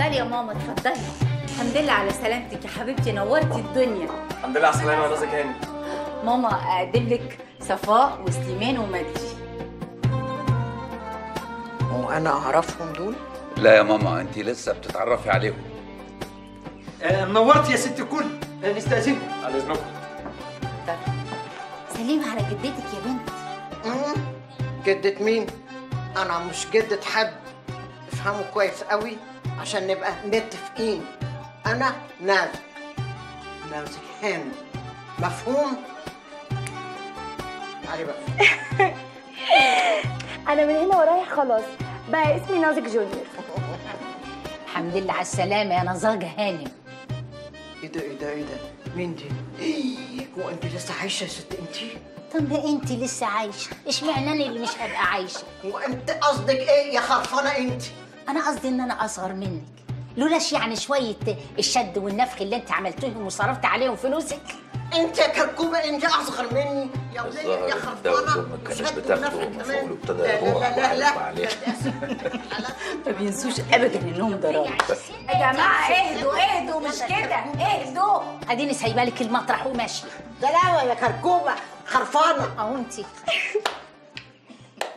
اتفضلي يا ماما اتفضلي الحمد لله على سلامتك يا حبيبتي نورتي الدنيا الحمد لله على السلامه يا نازك هاني ماما اقدم لك صفاء وسليمان ومجدي وانا اعرفهم دول لا يا ماما انت لسه بتتعرفي عليهم آه، منورت يا ست الكل آه، نستأذنكم على اذنكم سليم على جدتك يا بنت مم. جدة مين انا مش جدة حد افهموا كويس قوي عشان نبقى متفقين انا نازك نازك هاني مفهوم تعالي بقى انا من هنا ورايح خلاص بقى اسمي نازك جونيور الحمد لله على السلامه يا نزاجه هانم ايه ده ايه ده ايه ده مين دي إيه، هو انت لسه عايشه يا ست انت طب ما انت لسه عايشه اشمعنى انا اللي مش هبقى عايشه هو انت قصدك ايه يا خرفانه انت انا قصدي ان انا اصغر منك لولاش يعني شويه الشد والنفخ اللي انت عملتوهم وصرفت عليهم فلوسك انت يا كركوبه انت اصغر مني يا وليه الظاهر يا الدواء خرفانه دول ما كانش شد بتاخده ونفخ ومفعول كمان. وابتدى لا يروح لا لا لا وقلب عليه. ما بينسوش ابدا انهم ضرار يا جماعه اهدوا اهدوا مش كده اهدوا اديني سايبه لك المطرح وماشيه دلاوه يا كركوبه خرفانه اهو انت